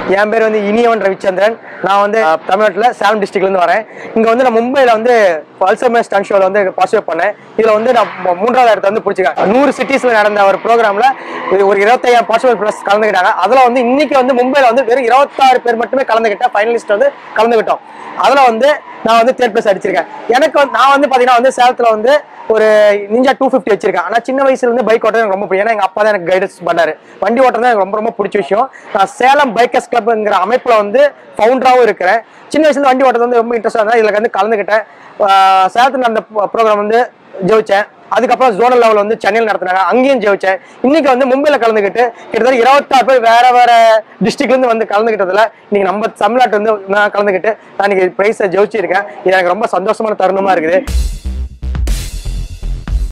என் பேர் வந்து இனியவன் ரவிச்சந்திரன் நான் வந்து அஹ், தமிழ்நாட்டுல சேலம் டிஸ்ட்ரிக்ட்லேருந்து வரேன் இங்கே வந்து நான் மும்பையில் வந்து பல்சர்மே ஸ்டன் ஷோவில் வந்து பார்ட்டிசிபேட் பண்ணேன் இதில் வந்து நான் மூ- மூன்றாவது இடத்த வந்து பிடிச்சிருக்கேன் நூறு சிட்டிஸில் நடந்த ஒரு ப்ரோக்ராமில் ஒரு இருபத்தையாயிரம் பார்ட்டிசிபேட் ப்ளஸ் கலந்துக்கிட்டாங்க அதில் வந்து இன்னைக்கு வந்து மும்பையில் வந்து வெறும் இருபத்தாறு பேர் மட்டுமே கலந்துக்கிட்டேன் ஃபைனலிஸ்ட் வந்து கலந்துக்கிட்டோம் அதில் வந்து நான் வந்து தேர்ட் பிளேஸ் அடிச்சிருக்கேன் எனக்கு வந்து நான் வந்து பார்த்தீங்கன்னா வந்து சேலத்தில் வந்து ஒரு நிஞ்சா டூ ஃபிஃப்டி வச்சிருக்கேன் ஆனால் சின்ன வயசுல இருந்து பைக் ஓட்டுறது எனக்கு ரொம்ப பிடிக்கும் ஏன்னா எங்கள் அப்பா தான் எனக்கு கைடன்ஸ் பண்ணாரு வண்டி ஓட்டுறது எனக்கு ரொம்ப ரொம்ப பிடிச்ச விஷயம் நான் சேலம் பைக்கர்ஸ் கிளப்ங்கிற அமைப்பில் வந்து ஃபவுண்டராகவும் இருக்கிறேன் சின்ன வயசுல வண்டி ஓட்டுறது வந்து ரொம்ப இன்ட்ரெஸ்டாக இருந்தால் இதில் வந்து கலந்துக்கிட்டேன் ஆஹ் சேலத்தில் அந்த ப்ரோக்ராம் வந்து ஜெயிச்சேன் அதுக்கப்புறம் ஜோனல் லெவல் வந்து சென்னையில் நடத்தினாங்க அங்கேயும் ஜெயிச்சேன் இன்னைக்கு வந்து மும்பையில் கலந்துக்கிட்டு கிட்டத்தட்ட இருபத்தாறு பேர் வேற வேற டிஸ்ட்ரிக்ட்ல இருந்து வந்து கலந்துக்கிட்டதுல இன்னைக்கு நம்ம தமிழ்நாட்டு வந்து நான் கலந்துக்கிட்டு நான் இன்னைக்கு பிரைஸை ஜெயிச்சிருக்கேன் இது எனக்கு ரொம்ப சந்தோஷமான தருணமா இருக்குது